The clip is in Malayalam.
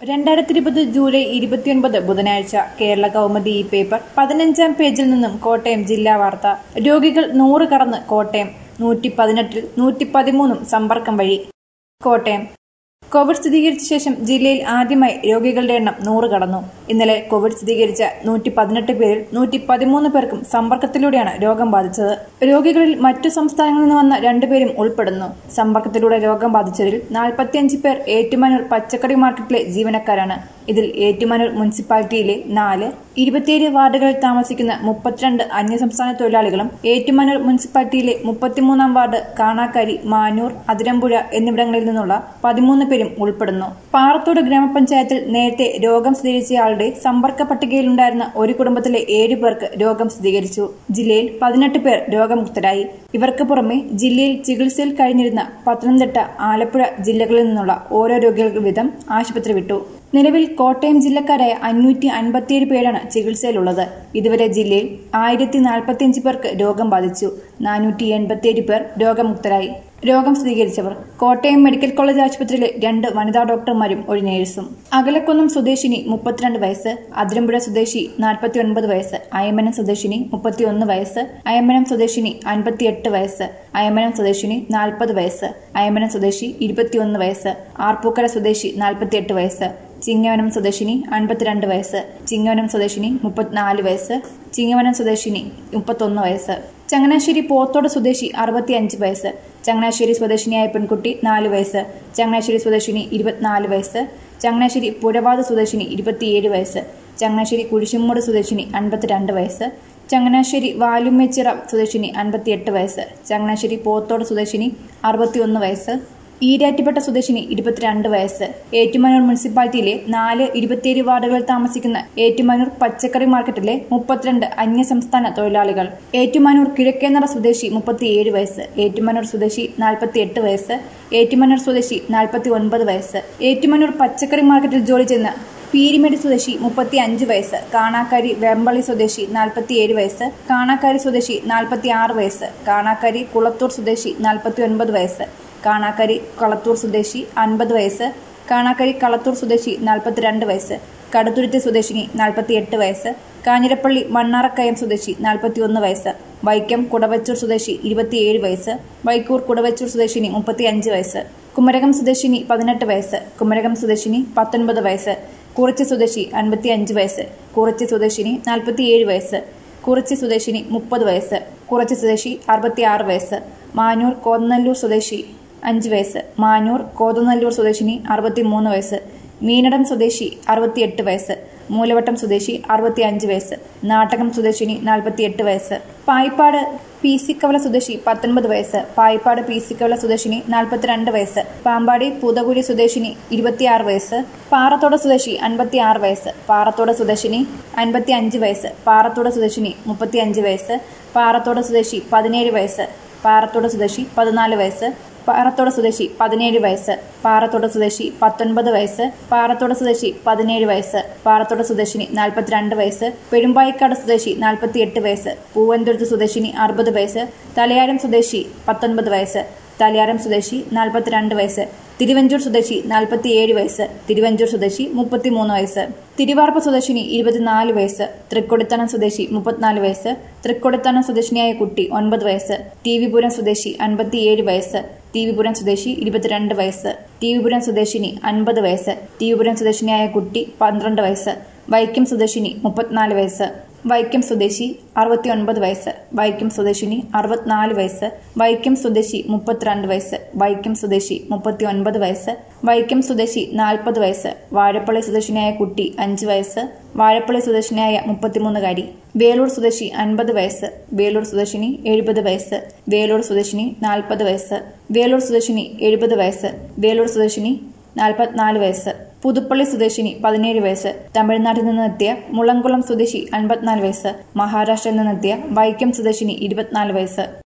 രണ്ടായിരത്തി ഇരുപത് ജൂലൈ ഇരുപത്തിയൊൻപത് ബുധനാഴ്ച കേരള കൗമുദി ഈ പേപ്പർ പതിനഞ്ചാം പേജിൽ നിന്നും കോട്ടയം ജില്ലാ വാർത്ത രോഗികൾ നൂറ് കടന്ന് കോട്ടയം നൂറ്റി പതിനെട്ടിൽ നൂറ്റി പതിമൂന്നും സമ്പർക്കം വഴി കോട്ടയം കോവിഡ് സ്ഥിരീകരിച്ച ശേഷം ജില്ലയിൽ ആദ്യമായി രോഗികളുടെ എണ്ണം നൂറ് കടന്നു ഇന്നലെ കോവിഡ് സ്ഥിരീകരിച്ച നൂറ്റി പതിനെട്ട് പേരിൽ നൂറ്റി പതിമൂന്ന് പേർക്കും സമ്പർക്കത്തിലൂടെയാണ് രോഗം ബാധിച്ചത് രോഗികളിൽ മറ്റു സംസ്ഥാനങ്ങളിൽ നിന്ന് വന്ന രണ്ടുപേരും ഉൾപ്പെടുന്നു സമ്പർക്കത്തിലൂടെ രോഗം ബാധിച്ചവരിൽ നാൽപ്പത്തിയഞ്ച് പേർ ഏറ്റുമാനൂർ പച്ചക്കറി മാർക്കറ്റിലെ ജീവനക്കാരാണ് ഇതിൽ ഏറ്റുമാനൂർ മുനിസിപ്പാലിറ്റിയിലെ നാല് ഇരുപത്തിയേഴ് വാർഡുകളിൽ താമസിക്കുന്ന മുപ്പത്തിരണ്ട് അന്യസംസ്ഥാന തൊഴിലാളികളും ഏറ്റുമാനൂർ മുനിസിപ്പാലിറ്റിയിലെ മുപ്പത്തിമൂന്നാം വാർഡ് കാണാക്കാരി മാനൂർ അതിരമ്പുഴ എന്നിവിടങ്ങളിൽ നിന്നുള്ള പതിമൂന്ന് പേരും ഉൾപ്പെടുന്നു പാറത്തോട് ഗ്രാമപഞ്ചായത്തിൽ നേരത്തെ രോഗം സ്ഥിരീകരിച്ചയാളുടെ സമ്പർക്ക പട്ടികയിലുണ്ടായിരുന്ന ഒരു കുടുംബത്തിലെ ഏഴ് പേർക്ക് രോഗം സ്ഥിരീകരിച്ചു ജില്ലയിൽ പതിനെട്ട് പേർ രോഗമുക്തരായി ഇവർക്ക് പുറമെ ജില്ലയിൽ ചികിത്സയിൽ കഴിഞ്ഞിരുന്ന പത്തനംതിട്ട ആലപ്പുഴ ജില്ലകളിൽ നിന്നുള്ള ഓരോ രോഗികൾക്ക് വീതം ആശുപത്രി വിട്ടു നിലവിൽ കോട്ടയം ജില്ലക്കാരായ അഞ്ഞൂറ്റി അൻപത്തിയേഴ് പേരാണ് ചികിത്സയിലുള്ളത് ഇതുവരെ ജില്ലയിൽ ആയിരത്തി നാൽപ്പത്തിയഞ്ച് പേർക്ക് രോഗം ബാധിച്ചു നാനൂറ്റി എൺപത്തിയേഴ് പേർ രോഗമുക്തരായി രോഗം സ്ഥിരീകരിച്ചവർ കോട്ടയം മെഡിക്കൽ കോളേജ് ആശുപത്രിയിലെ രണ്ട് വനിതാ ഡോക്ടർമാരും ഒരു നേഴ്സും അകലക്കുന്നം സ്വദേശിനി മുപ്പത്തിരണ്ട് വയസ്സ് അതിരമ്പുഴ സ്വദേശി നാൽപ്പത്തി ഒൻപത് വയസ്സ് അയമനം സ്വദേശിനി മുപ്പത്തിയൊന്ന് വയസ്സ് അയമനം സ്വദേശിനി അൻപത്തിയെട്ട് വയസ്സ് അയമനം സ്വദേശിനി നാൽപ്പത് വയസ്സ് അയമനം സ്വദേശി ഇരുപത്തിയൊന്ന് വയസ്സ് ആർപ്പൂക്കര സ്വദേശി നാൽപ്പത്തിയെട്ട് വയസ്സ് ചിങ്ങവനം സ്വദേശിനി അൻപത്തിരണ്ട് വയസ്സ് ചിങ്ങവനം സ്വദേശിനി മുപ്പത്തിനാല് വയസ്സ് ചിങ്ങവനം സ്വദേശിനി മുപ്പത്തൊന്ന് വയസ്സ് ചങ്ങനാശ്ശേരി പോത്തോട് സ്വദേശി അറുപത്തിയഞ്ച് വയസ്സ് ചങ്ങനാശ്ശേരി സ്വദേശിനിയായ പെൺകുട്ടി നാല് വയസ്സ് ചങ്ങനാശ്ശേരി സ്വദേശിനി ഇരുപത്തിനാല് വയസ്സ് ചങ്ങനാശ്ശേരി പുഴവാത് സ്വദേശിനി ഇരുപത്തിയേഴ് വയസ്സ് ചങ്ങനാശ്ശേരി കുരിശുമൂട് സ്വദേശിനി അൻപത്തിരണ്ട് വയസ്സ് ചങ്ങനാശ്ശേരി വാലുമ്മച്ചിറ സ്വദേശിനി അൻപത്തിയെട്ട് വയസ്സ് ചങ്ങനാശ്ശേരി പോത്തോട് സ്വദേശിനി അറുപത്തിയൊന്ന് വയസ്സ് ഈരാറ്റുപേട്ട സ്വദേശിനി ഇരുപത്തിരണ്ട് വയസ്സ് ഏറ്റുമാനൂർ മുനിസിപ്പാലിറ്റിയിലെ നാല് ഇരുപത്തിയേഴ് വാർഡുകളിൽ താമസിക്കുന്ന ഏറ്റുമാനൂർ പച്ചക്കറി മാർക്കറ്റിലെ മുപ്പത്തിരണ്ട് അന്യസംസ്ഥാന തൊഴിലാളികൾ ഏറ്റുമാനൂർ കിഴക്കേനറ സ്വദേശി മുപ്പത്തിയേഴ് വയസ്സ് ഏറ്റുമാനൂർ സ്വദേശി നാൽപ്പത്തിയെട്ട് വയസ്സ് ഏറ്റുമാനൂർ സ്വദേശി നാൽപ്പത്തി ഒൻപത് വയസ്സ് ഏറ്റുമാനൂർ പച്ചക്കറി മാർക്കറ്റിൽ ജോലി ചെയ്യുന്ന പീരിമേട് സ്വദേശി മുപ്പത്തി അഞ്ച് വയസ്സ് കാണാക്കാരി വെമ്പളി സ്വദേശി നാൽപ്പത്തിയേഴ് വയസ്സ് കാണാക്കാരി സ്വദേശി നാൽപ്പത്തി ആറ് വയസ്സ് കാണാക്കാരി കുളത്തൂർ സ്വദേശി നാൽപ്പത്തി ഒൻപത് വയസ്സ് കാണാക്കരി കളത്തൂർ സ്വദേശി അൻപത് വയസ്സ് കാണാക്കരി കളത്തൂർ സ്വദേശി നാൽപ്പത്തിരണ്ട് വയസ്സ് കടുത്തുരുത്തി സ്വദേശിനി നാൽപ്പത്തിയെട്ട് വയസ്സ് കാഞ്ഞിരപ്പള്ളി മണ്ണാറക്കയം സ്വദേശി നാൽപ്പത്തിയൊന്ന് വയസ്സ് വൈക്കം കുടവച്ചൂർ സ്വദേശി ഇരുപത്തിയേഴ് വയസ്സ് വൈക്കൂർ കുടവച്ചൂർ സ്വദേശിനി മുപ്പത്തിയഞ്ച് വയസ്സ് കുമരകം സ്വദേശിനി പതിനെട്ട് വയസ്സ് കുമരകം സ്വദേശിനി പത്തൊൻപത് വയസ്സ് കുറിച്ചി സ്വദേശി അൻപത്തിയഞ്ച് വയസ്സ് കുറിച്ചി സ്വദേശിനി നാൽപ്പത്തിയേഴ് വയസ്സ് കുറിച്ചി സ്വദേശിനി മുപ്പത് വയസ്സ് കുറച്ചി സ്വദേശി അറുപത്തിയാറ് വയസ്സ് മാനൂർ കോതനല്ലൂർ സ്വദേശി അഞ്ച് വയസ്സ് മാനൂർ കോതനല്ലൂർ സ്വദേശിനി അറുപത്തിമൂന്ന് വയസ്സ് മീനടം സ്വദേശി അറുപത്തിയെട്ട് വയസ്സ് മൂലവട്ടം സ്വദേശി അറുപത്തിയഞ്ച് വയസ്സ് നാട്ടകം സ്വദേശിനി നാൽപ്പത്തിയെട്ട് വയസ്സ് പായിപ്പാട് പി സി കവല സ്വദേശി പത്തൊൻപത് വയസ്സ് പായിപ്പാട് പി സി കവല സ്വദേശിനി നാൽപ്പത്തിരണ്ട് വയസ്സ് പാമ്പാടി പൂതകുഴി സ്വദേശിനി ഇരുപത്തിയാറ് വയസ്സ് പാറത്തോട് സ്വദേശി അൻപത്തിയാറ് വയസ്സ് പാറത്തോട് സ്വദേശിനി അൻപത്തി അഞ്ച് വയസ്സ് പാറത്തോട് സ്വദേശിനി മുപ്പത്തിയഞ്ച് വയസ്സ് പാറത്തോട് സ്വദേശി പതിനേഴ് വയസ്സ് പാറത്തോട് സ്വദേശി പതിനാല് വയസ്സ് പാറത്തോട് സ്വദേശി പതിനേഴ് വയസ്സ് പാറത്തോട് സ്വദേശി പത്തൊൻപത് വയസ്സ് പാറത്തോട് സ്വദേശി പതിനേഴ് വയസ്സ് പാറത്തോട് സ്വദേശിനി നാൽപ്പത്തിരണ്ട് വയസ്സ് പെരുമ്പായിക്കാട് സ്വദേശി നാൽപ്പത്തിയെട്ട് വയസ്സ് പൂവന്തുരുത്ത് സ്വദേശിനി അറുപത് വയസ്സ് തലയാരം സ്വദേശി പത്തൊൻപത് വയസ്സ് തലയാരം സ്വദേശി നാൽപ്പത്തിരണ്ട് വയസ്സ് തിരുവഞ്ചൂർ സ്വദേശി നാൽപ്പത്തിയേഴ് വയസ്സ് തിരുവഞ്ചൂർ സ്വദേശി മുപ്പത്തിമൂന്ന് വയസ്സ് തിരുവാർപ്പ് സ്വദേശിനി ഇരുപത്തിനാല് വയസ്സ് തൃക്കൊടിത്തനം സ്വദേശി മുപ്പത്തിനാല് വയസ്സ് തൃക്കൊടിത്തനം സ്വദേശിനിയായ കുട്ടി ഒൻപത് വയസ്സ് ടി വിപുരം സ്വദേശി അൻപത്തിയേഴ് വയസ്സ് ടി വിപുരം സ്വദേശി ഇരുപത്തിരണ്ട് വയസ്സ് ടി വിപുരം സ്വദേശിനി അൻപത് വയസ്സ് ടി വിപുരം സ്വദേശിനിയായ കുട്ടി പന്ത്രണ്ട് വയസ്സ് വൈക്കം സ്വദേശിനി മുപ്പത്തിനാല് വയസ്സ് വൈക്കം സ്വദേശി അറുപത്തി ഒൻപത് വയസ്സ് വൈക്കം സ്വദേശിനി അറുപത്തിനാല് വയസ്സ് വൈക്കം സ്വദേശി മുപ്പത്തിരണ്ട് വയസ്സ് വൈക്കം സ്വദേശി മുപ്പത്തി ഒൻപത് വയസ്സ് വൈക്കം സ്വദേശി നാൽപ്പത് വയസ്സ് വാഴപ്പള്ളി സ്വദേശിനിയായ കുട്ടി അഞ്ച് വയസ്സ് വാഴപ്പള്ളി സ്വദേശിനിയായ മുപ്പത്തിമൂന്നുകാരി വേലൂർ സ്വദേശി അൻപത് വയസ്സ് വേലൂർ സ്വദേശിനി എഴുപത് വയസ്സ് വേലൂർ സ്വദേശിനി നാൽപ്പത് വയസ്സ് വേലൂർ സ്വദേശിനി എഴുപത് വയസ്സ് വേലൂർ സ്വദേശിനി നാൽപ്പത്തിനാല് വയസ്സ് പുതുപ്പള്ളി സ്വദേശിനി പതിനേഴ് വയസ്സ് തമിഴ്നാട്ടിൽ നിന്നെത്തിയ മുളങ്കുളം സ്വദേശി അൻപത്തിനാല് വയസ്സ് മഹാരാഷ്ട്രയിൽ നിന്നെത്തിയ വൈക്കം സ്വദേശിനി ഇരുപത്തിനാല് വയസ്സ്